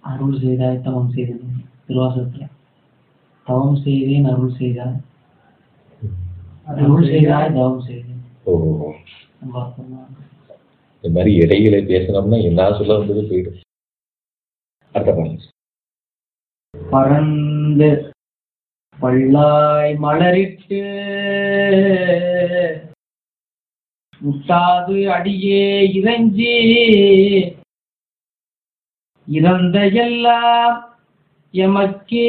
அருள் செய்தாய் தவம் செய்தது திருவாசகத்துல தவம் செய்தேன் அருள் செய்தாய் அருள் செய்தாய் தவம் செய்தேன் ஓ நம்ம அர்த்தமா இந்த மாதிரி இடையில பேசணும்னா என்ன சொல்ல வந்தது போயிடும் அடுத்த பாருங்க பறந்து பல்லாய் மலரிட்டு முட்டாது அடியே இறைஞ்சி இறந்த எல்லாம் எமக்கே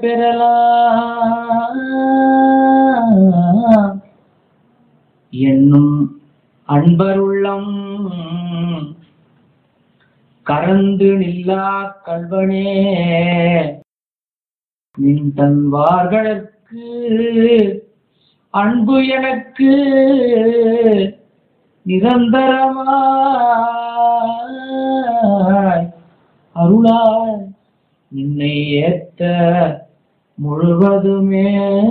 பெறலாம் என்னும் அன்பருள்ளம் கறந்து நில்லா கல்வனே நின் தன்வார்களுக்கு அன்பு எனக்கு நிரந்தரமாய் அருளாய் நின்னை ஏத்த முழுவதுமே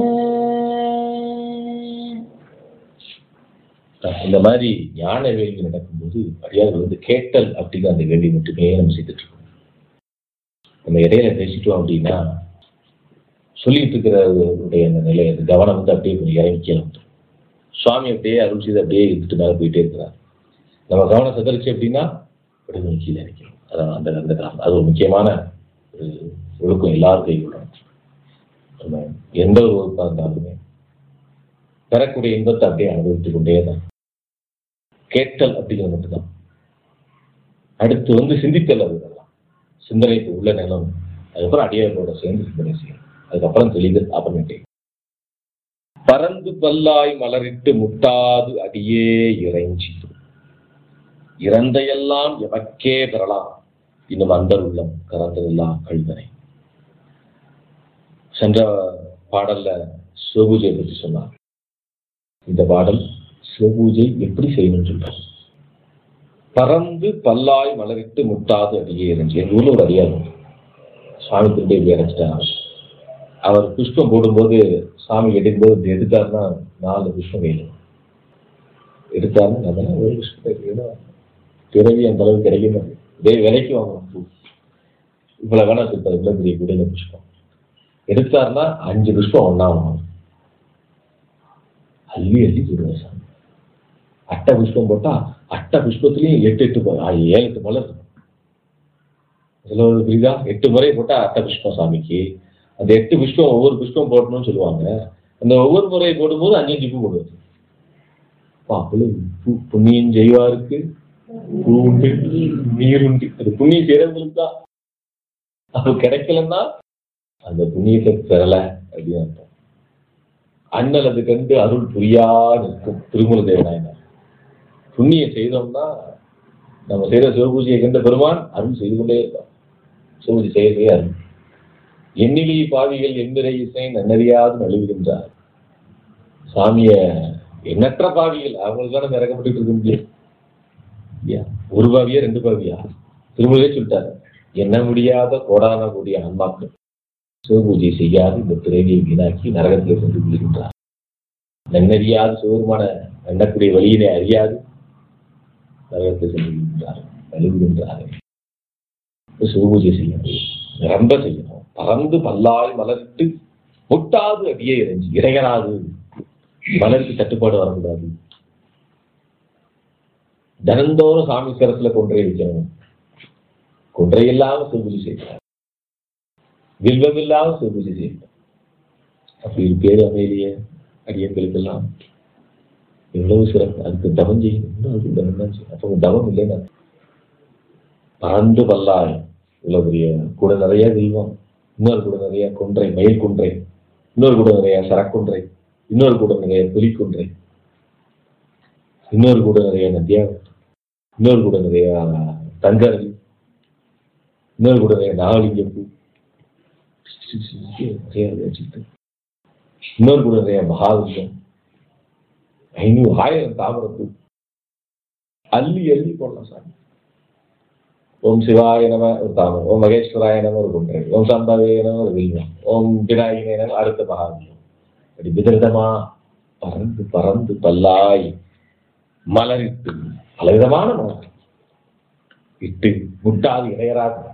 இந்த மாதிரி ஞான வேள்வி நடக்கும்போது அடியார்கள் வந்து கேட்டல் அப்படிங்கிற அந்த வேள்வி மட்டுமே நம்ம செய்துட்டு இருக்கோம் நம்ம இடையில பேசிட்டோம் அப்படின்னா சொல்லிட்டு இருக்கிறவருடைய அந்த நிலை அந்த கவனம் வந்து அப்படியே கொஞ்சம் இறங்கிக்கலாம் வந்துரும். சுவாமி அப்படியே அருள் செய்து அப்படியே இருந்துட்டு மேலே போயிட்டே இருக்கிறார் நம்ம கவனம் சிதறிச்சு அப்படின்னா அப்படியே கொஞ்சம் கீழே இறக்கிறோம் அதான் அந்த அந்த காரணம் அது ஒரு முக்கியமான ஒரு ஒழுக்கம் எல்லாரும் கைவிடணும் நம்ம எந்த ஒரு வகுப்பாக இருந்தாலுமே பெறக்கூடிய இன்பத்தை அப்படியே அனுபவித்துக் கொண்டே தான் கேட்டல் அப்படிங்கிறது மட்டும்தான் அடுத்து வந்து சிந்தித்தல் அது இதெல்லாம் சிந்தனைக்கு உள்ள நிலம் அதுக்கப்புறம் அடியார்களோட சேர்ந்து சிந்தனை செய்யணும் அதுக்கப்புறம் தெளிதல் அப்புறமேட்டே பறந்து பல்லாய் மலரிட்டு முட்டாது அடியே இறைஞ்சி இறந்தையெல்லாம் எமக்கே பெறலாம் இன்னும் அன்பர் உள்ளம் கறந்ததெல்லாம் கல்வனை சென்ற பாடல்ல சிவபூஜையை பற்றி சொன்னார் இந்த பாடல் சிவபூஜை எப்படி செய்யணும்னு சொல்றாங்க பறந்து பல்லாய் மலரிட்டு முட்டாது அடியே இருந்துச்சு எங்க ஊர்ல ஒரு அடியார் உண்டு. சாமி திரும்பி இப்படி அடைச்சிட்டாங்க அவர் புஷ்பம் போடும்போது சாமி எடுக்கும்போது இப்படி எடுத்தாருன்னா நாலு புஷ்பம் வேணும் எடுத்தாருன்னா நம்ம ஒரு புஷ்பம் எடுக்கணும் பிறவி அந்த அளவுக்கு கிடைக்க மாட்டேங்குது இதே விலைக்கு வாங்கணும் பூ இவ்வளவு வேணா சொல்றாரு இவ்வளவு பெரிய குடையில புஷ்பம் எடுத்தாருன்னா அஞ்சு புஷ்பம் ஒண்ணா வாங்கணும் அள்ளி அள்ளி போடுவார் சாமி அட்டை புஷ்பம் போட்டா அட்டை புஷ்பத்திலையும் எட்டு எட்டு ப- ஆ, ஏழு எட்டு மலர் இருக்கும் இதுல ஒரு புரியுதா எட்டு முறை போட்டா அட்டை புஷ்பம் சாமிக்கு அந்த எட்டு புஷ்பம் ஒவ்வொரு புஷ்பம் போடணும்னு சொல்லுவாங்க அந்த ஒவ்வொரு முறை போடும்போது அஞ்சு அஞ்சு பூ போடுவது அப்பா, அவ்வளவு பூ- புண்ணியம் செய்வாருக்கு பூ உண்டு நீர் உண்டு அது புண்ணியம் செய்யறவங்களுக்கு தான் அது கிடைக்கலன்னா அந்த புண்ணியத்தை பெறல அப்படின்னு அர்த்தம் அண்ணல் அது கண்டு அருள் புரியா நிற்கும் திருமல தேவநாயனார் புண்ணியம் செய்தோம்னா நம்ம செய்யற சிவபூஜையை கண்ட பெருமான் அருள் செய்து கொண்டே இருக்கான் சிவபூஜை செய்ய செய்ய அருள் எண்ணிலி பாவிகள் எண்ணிறை இசை நன்னறியாது நழுவுகின்றார் சாமிய எண்ணற்ற பாவிகள் அவங்களுக்கான இறக்கப்பட்டு இருக்க முடியும் இல்லையா? ஒரு பாவியா ரெண்டு பாவியா திருமலையே சொல்லிட்டாரு எண்ண முடியாத கோடான கூடிய ஆன்மாக்கள் சிவபூஜை செய்யாது இந்த பிறவியை வீணாக்கி நரகத்திலே கொண்டு விழுகின்றார் நன்னறியாது சிவருமான எண்ணக்கூடிய வழியினை அறியாது நரகத்தை சென்று விழுகின்றார் நழுவுகின்றார் சிவபூஜை செய்யணும் நிரம்ப செய்யணும் பறந்து பல்லாய் மலர்த்து முட்டாது அடியே இறைஞ்சி இறையராது மலருக்கு தட்டுப்பாடு வரக்கூடாது தினந்தோறும் சாமி சிரத்துல கொன்றை வைக்கணும் கொன்றை இல்லாம சிவபூஜை செய்யணும் வில்வம் இல்லாம சிவபூஜை செய்யணும் அப்படி ஒரு பேர் அமைதிய அடியங்களுக்கெல்லாம் எவ்வளவு சிறப்பு அதுக்கு தவம் செய்யணும் இன்னும் அதுக்கு தவம் தான் செய்யணும் அப்போ தவம் இல்லைன்னா பறந்து பல்லாய் இவ்வளவு பெரிய கூட நிறைய தெய்வம் இன்னொரு கூட நிறைய கொன்றை மயில் கொன்றை இன்னொரு கூட நிறைய சரக்குன்றை இன்னொரு கூட நிறைய புலிக்குன்றை இன்னொரு கூட நிறைய நதியா இன்னொரு கூட நிறைய தங்கரவி இன்னொரு கூட நிறைய நாகலிங்கம் பூ நிறைய வச்சுக்கிட்டு இன்னொரு கூட நிறைய மகாலிங்கம் ஐநூறு ஆயிரம் தாமரப்பூ அள்ளி அள்ளி போடலாம் சாமி ஓம் சிவாய நம ஒரு தாமரம் ஓம் மகேஸ்வராய நம ஒரு குன்றை ஓம் சாம்பாவே நம ஒரு வில்வம் ஓம் விநாயகனே நம அடுத்த மகாவியம் அப்படி விதவிதமா பறந்து பறந்து பல்லாய் மலரிட்டு பலவிதமான மலர் இட்டு முட்டாது இணையராக